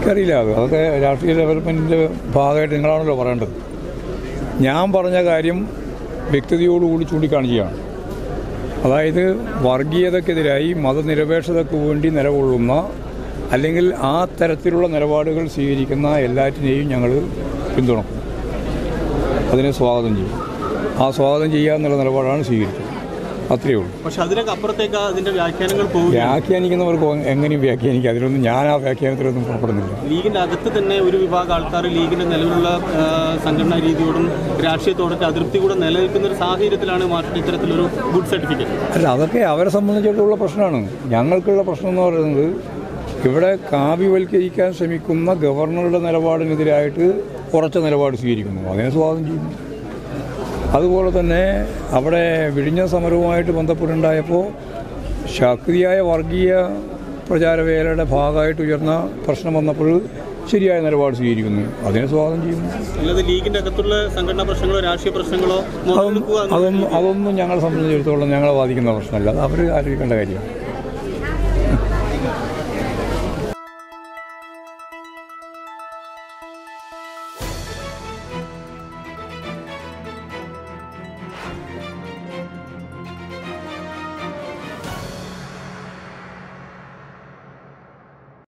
എനിക്കറിയില്ല അത് അതൊക്കെ രാഷ്ട്രീയ ഡെവലപ്മെൻറ്റിൻ്റെ ഭാഗമായിട്ട് നിങ്ങളാണല്ലോ പറയേണ്ടത് ഞാൻ പറഞ്ഞ കാര്യം വ്യക്തതയോടുകൂടി ചൂണ്ടിക്കാണിക്കുകയാണ് അതായത് വർഗീയതക്കെതിരായി മതനിരപേക്ഷതയ്ക്ക് വേണ്ടി നിലകൊള്ളുന്ന അല്ലെങ്കിൽ ആ തരത്തിലുള്ള നിലപാടുകൾ സ്വീകരിക്കുന്ന എല്ലാറ്റിനെയും ഞങ്ങൾ പിന്തുണക്കും അതിനെ സ്വാഗതം ചെയ്യും ആ സ്വാഗതം ചെയ്യുക എന്നുള്ള നിലപാടാണ് സ്വീകരിച്ചത് അത്രയേ ഉള്ളൂ പക്ഷെ അതിനൊക്കെ അപ്പുറത്തേക്ക് അതിന്റെ വ്യാഖ്യാനങ്ങൾ പോകും വ്യാഖ്യാനിക്കുന്നവർക്ക് എങ്ങനെയും വ്യാഖ്യാനിക്കും അതിലൊന്നും ഞാൻ ആ വ്യാഖ്യാനത്തിലൊന്നും പുറപ്പെടുന്നില്ല ലീഗിന്റെ അകത്ത് തന്നെ ഒരു വിഭാഗം ആൾക്കാർ ലീഗിന്റെ നിലവിലുള്ള ആ, സംഘടനാ രീതിയോടും രാഷ്ട്രീയത്തോടൊക്കെ അതൃപ്തി കൂടെ നിലനിൽക്കുന്ന ഒരു സാഹചര്യത്തിലാണ് മാർട്ടിൻ ഇത്തരത്തിലൊരു ഗുഡ് സർട്ടിഫിക്കറ്റ് അല്ല അതൊക്കെ അവരെ സംബന്ധിച്ചിട്ടുള്ള പ്രശ്നമാണ് ഞങ്ങൾക്കുള്ള പ്രശ്നം എന്ന് പറയുന്നത് ഇവിടെ കാവ്യവൽക്കരിക്കാൻ ശ്രമിക്കുന്ന ഗവർണറുടെ നിലപാടിനെതിരായിട്ട് ഉറച്ച നിലപാട് സ്വീകരിക്കുന്നു അതിനെ സ്വാഗതം ചെയ്യുന്നു അതുപോലെ തന്നെ അവിടെ വിഴിഞ്ഞ സമരവുമായിട്ട് ബന്ധപ്പെട്ടുണ്ടായപ്പോൾ ശക്തിയായ വർഗീയ പ്രചാരവേലയുടെ ഭാഗമായിട്ട് ഉയർന്ന പ്രശ്നം വന്നപ്പോൾ ശരിയായ നിലപാട് സ്വീകരിക്കുന്നു അതിനെ സ്വാഗതം ചെയ്യുന്നു അല്ലാതെ ലീഗിന്റെ അകത്തുള്ള സംഘടനാ പ്രശ്നങ്ങളോ രാഷ്ട്രീയ പ്രശ്നങ്ങളോ മുതലെടുക്കുക അതൊന്നും അതൊന്നും അതൊന്നും ഞങ്ങളെ സംബന്ധിച്ചിടത്തോളം ഞങ്ങളെ ബാധിക്കുന്ന പ്രശ്നമല്ല അത് അവർ ആലോചിക്കേണ്ട കാര്യമാണ്